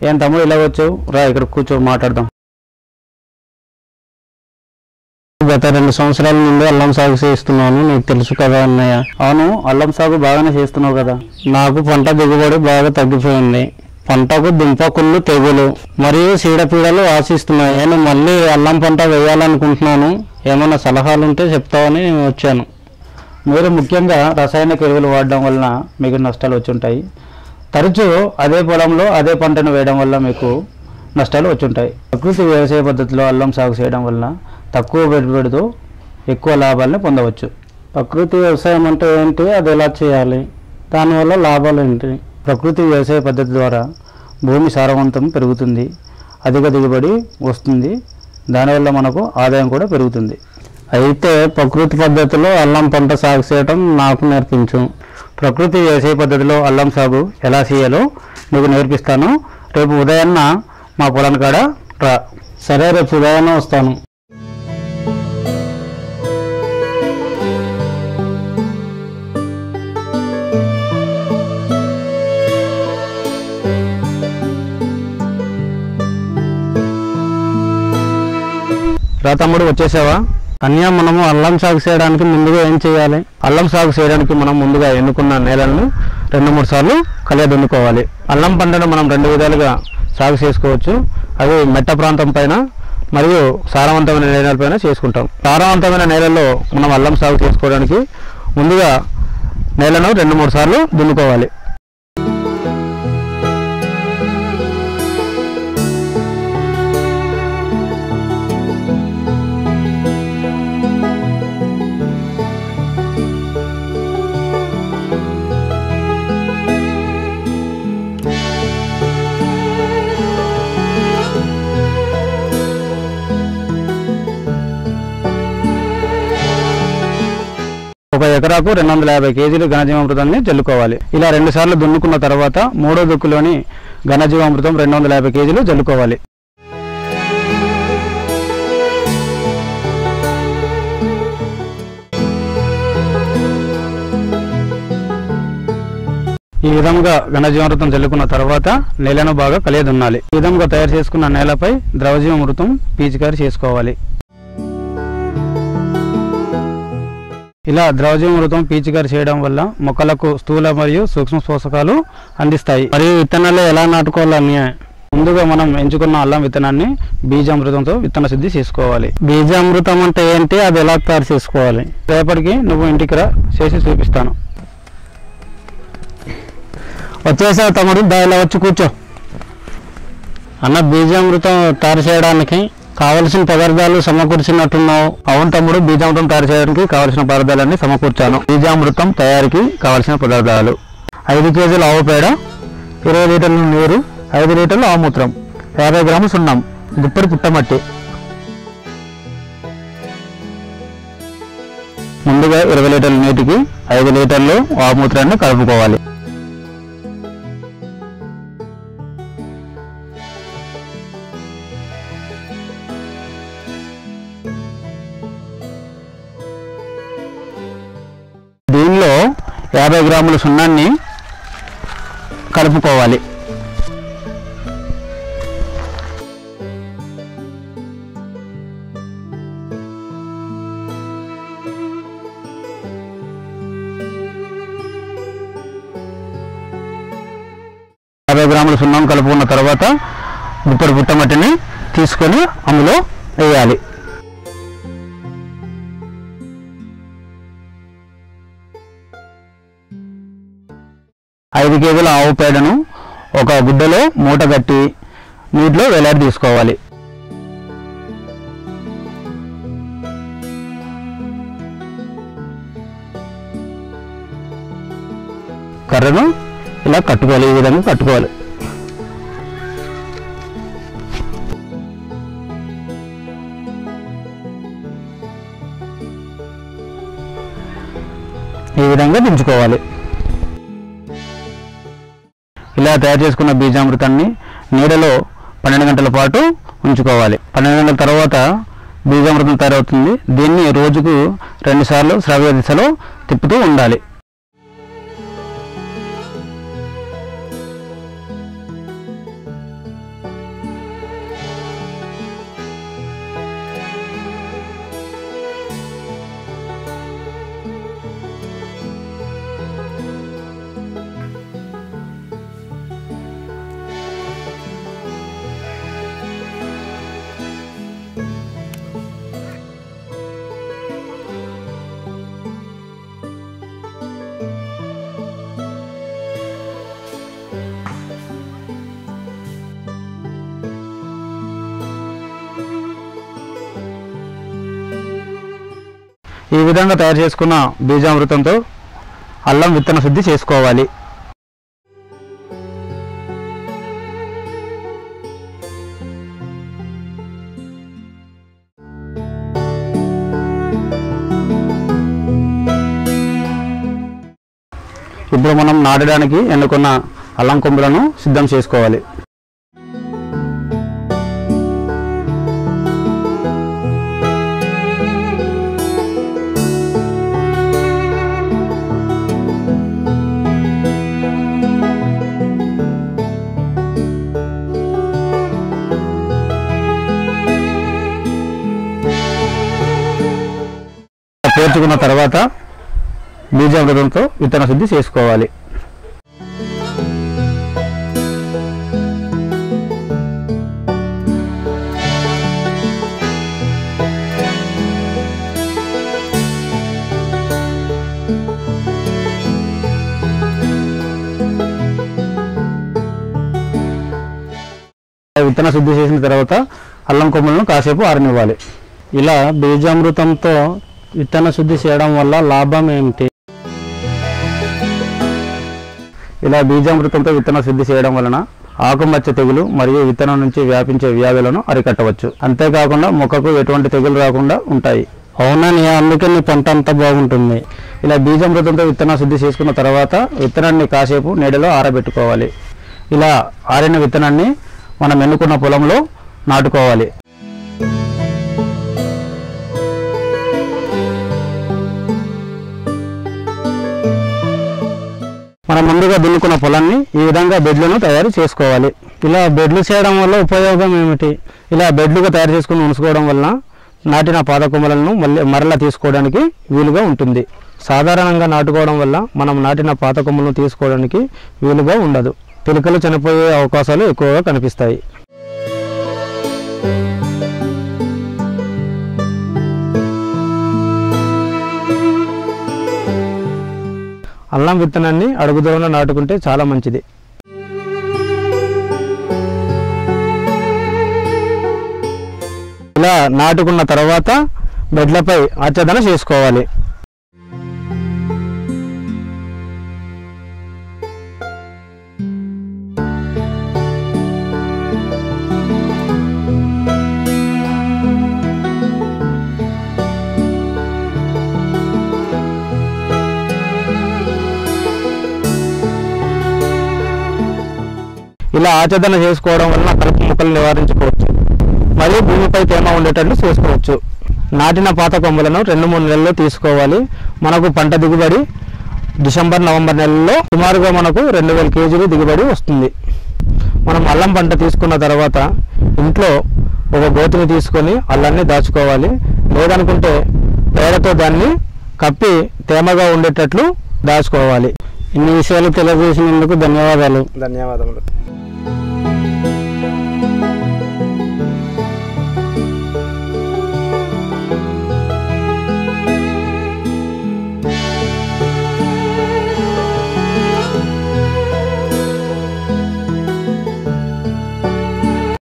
ఏం తమ్ముడు ఇలా వచ్చావు రా ఇక్కడ కూర్చో మాట్లాడదాం గత రెండు సంవత్సరాల నుండి అల్లం సాగు చేస్తున్నాను నీకు తెలుసు కదా అన్నయ్య అవును అల్లం సాగు బాగానే చేస్తున్నావు కదా నాకు పంట దిగుబడి బాగా తగ్గిపోయింది పంటకు దుంపకుళ్ళు తెగులు మరియు చీడపీడలు ఆశిస్తున్నాయి నేను మళ్ళీ అల్లం పంట వేయాలనుకుంటున్నాను ఏమైనా సలహాలు ఉంటే చెప్తావని నేను వచ్చాను మీరు ముఖ్యంగా రసాయనిక ఎరువులు వాడడం వలన మీకు నష్టాలు వచ్చి ఉంటాయి తరచూ అదే పొలంలో అదే పంటను వేయడం వల్ల మీకు నష్టాలు వచ్చి ఉంటాయి ప్రకృతి వ్యవసాయ పద్ధతిలో అల్లం సాగు చేయడం వలన తక్కువ పెట్టుబడితో ఎక్కువ లాభాలను పొందవచ్చు ప్రకృతి వ్యవసాయం అంటే ఏంటి అది ఎలా చేయాలి దానివల్ల లాభాలు ఏంటి ప్రకృతి వ్యవసాయ పద్ధతి ద్వారా భూమి సారవంతం పెరుగుతుంది అధిక దిగుబడి వస్తుంది దానివల్ల మనకు ఆదాయం కూడా పెరుగుతుంది అయితే ప్రకృతి పద్ధతిలో అల్లం పంట సాగు చేయడం నాకు నేర్పించు ప్రకృతి వ్యవసాయ పద్ధతిలో అల్లం సాగు ఎలా చేయాలో నీకు నేర్పిస్తాను రేపు ఉదయాన్న మా పొలం కాడ రా సరే రేపు ఉదయాన్నే వస్తాను రా తమ్ముడు వచ్చేసావా అన్య మనము అల్లం సాగు చేయడానికి ముందుగా ఏం చేయాలి అల్లం సాగు చేయడానికి మనం ముందుగా ఎన్నుకున్న నేలను రెండు మూడు సార్లు కలియ దున్నుకోవాలి అల్లం పంటను మనం రెండు విధాలుగా సాగు చేసుకోవచ్చు అవి మెట్ట ప్రాంతం పైన మరియు సారవంతమైన నేలలపైన చేసుకుంటాం సారవంతమైన నేలల్లో మనం అల్లం సాగు చేసుకోవడానికి ముందుగా నేలను రెండు మూడు సార్లు దున్నుకోవాలి ఒక ఎకరాకు రెండు వందల యాభై కేజీలు ఘనజీవామృతాన్ని జల్లుకోవాలి ఇలా రెండు సార్లు దున్నుకున్న తర్వాత మూడో దుక్కులోని ఘనజీవామృతం రెండు వందల యాభై కేజీలు జల్లుకోవాలి ఈ విధంగా ఘనజీవామృతం జల్లుకున్న తర్వాత నేలను బాగా కలియదున్నాలి ఈ విధంగా తయారు చేసుకున్న నేలపై ద్రవజీవామృతం పీచికారి చేసుకోవాలి ఇలా ద్రవజీవామృతం పీచికారి చేయడం వల్ల మొక్కలకు స్థూల మరియు సూక్ష్మ పోషకాలు అందిస్తాయి మరియు విత్తనాలు ఎలా నాటుకోవాలని ముందుగా మనం ఎంచుకున్న అల్లం విత్తనాన్ని బీజామృతంతో విత్తన శుద్ధి చేసుకోవాలి బీజామృతం అంటే ఏంటి అది ఎలా తయారు చేసుకోవాలి రేపటికి నువ్వు ఇంటికి రా చేసి చూపిస్తాను వచ్చేసావు తమ్ముడు దానిలో వచ్చి కూర్చో అన్న బీజామృతం తయారు చేయడానికి కావలసిన పదార్థాలు సమకూర్చినట్టున్నావు అవును తమ్ముడు బీజామృతం తయారు చేయడానికి కావలసిన పదార్థాలన్నీ సమకూర్చాను బీజామృతం తయారీకి కావలసిన పదార్థాలు ఐదు కేజీల ఆవు పేడ ఇరవై లీటర్ల నీరు ఐదు లీటర్ల ఆవుమూత్రం యాభై గ్రాముల సున్నం గుప్పడి పుట్టమట్టి ముందుగా ఇరవై లీటర్ల నీటికి ఐదు లీటర్లు ఆవుమూత్రాన్ని కలుపుకోవాలి దీనిలో యాభై గ్రాముల సున్నాన్ని కలుపుకోవాలి యాభై గ్రాముల సున్నం కలుపుకున్న తర్వాత గుప్పడి పుట్టమట్టిని తీసుకొని అందులో వేయాలి ఐదు కేజీల ఆవు పేడను ఒక గుడ్డలో మూట కట్టి నీటిలో వేలాడి తీసుకోవాలి కర్రను ఇలా కట్టుకోవాలి ఈ విధంగా కట్టుకోవాలి ఈ విధంగా దించుకోవాలి ఇలా తయారు చేసుకున్న బీజామృతాన్ని నీడలో పన్నెండు గంటల పాటు ఉంచుకోవాలి పన్నెండు గంటల తర్వాత బీజామృతం తయారవుతుంది దీన్ని రోజుకు రెండుసార్లు శ్రవ్య దిశలో తిప్పుతూ ఉండాలి ఈ విధంగా తయారు చేసుకున్న బీజామృతంతో అల్లం విత్తన శుద్ధి చేసుకోవాలి ఇప్పుడు మనం నాటడానికి ఎన్నుకున్న అల్లం కొమ్ములను సిద్ధం చేసుకోవాలి పేర్చుకున్న తర్వాత బీజామృతంతో విత్తన శుద్ధి చేసుకోవాలి విత్తన శుద్ధి చేసిన తర్వాత అల్లం కొమ్ములను కాసేపు ఆరనివ్వాలి ఇలా బీజామృతంతో విత్తన శుద్ధి చేయడం వల్ల లాభం ఏమిటి ఇలా బీజామృతంతో విత్తన శుద్ధి చేయడం వలన ఆకుమచ్చ తెగులు మరియు విత్తనం నుంచి వ్యాపించే వ్యాధులను అరికట్టవచ్చు అంతేకాకుండా మొక్కకు ఎటువంటి తెగులు రాకుండా ఉంటాయి అవునని అందుకే నీ పంట అంతా బాగుంటుంది ఇలా బీజామృతంతో విత్తన శుద్ధి చేసుకున్న తర్వాత విత్తనాన్ని కాసేపు నీడలో ఆరబెట్టుకోవాలి ఇలా ఆరిన విత్తనాన్ని మనం ఎన్నుకున్న పొలంలో నాటుకోవాలి మనం ముందుగా దున్నుకున్న పొలాన్ని ఈ విధంగా బెడ్లను తయారు చేసుకోవాలి ఇలా బెడ్లు చేయడం వల్ల ఉపయోగం ఏమిటి ఇలా బెడ్లుగా తయారు చేసుకుని ఉంచుకోవడం వలన నాటిన పాత కొమ్మలను మళ్ళీ మరలా తీసుకోవడానికి వీలుగా ఉంటుంది సాధారణంగా నాటుకోవడం వల్ల మనం నాటిన పాత కొమ్మలను తీసుకోవడానికి వీలుగా ఉండదు పిలకలు చనిపోయే అవకాశాలు ఎక్కువగా కనిపిస్తాయి అల్లం విత్తనాన్ని అడుగు దూరంలో నాటుకుంటే చాలా మంచిది ఇలా నాటుకున్న తర్వాత బెడ్లపై ఆచ్ఛాదన చేసుకోవాలి ఇలా ఆచరణ చేసుకోవడం వలన కలుపు మొక్కలు నివారించుకోవచ్చు మరియు భూమిపై తేమ ఉండేటట్లు చేసుకోవచ్చు నాటిన పాత కొమ్మలను రెండు మూడు నెలల్లో తీసుకోవాలి మనకు పంట దిగుబడి డిసెంబర్ నవంబర్ నెలల్లో సుమారుగా మనకు రెండు వేల కేజీలు దిగుబడి వస్తుంది మనం అల్లం పంట తీసుకున్న తర్వాత ఇంట్లో ఒక గోతిని తీసుకొని అల్లాన్ని దాచుకోవాలి లేదనుకుంటే పేడతో దాన్ని కప్పి తేమగా ఉండేటట్లు దాచుకోవాలి ఇన్ని విషయాలు తెలియజేసినందుకు ధన్యవాదాలు ధన్యవాదములు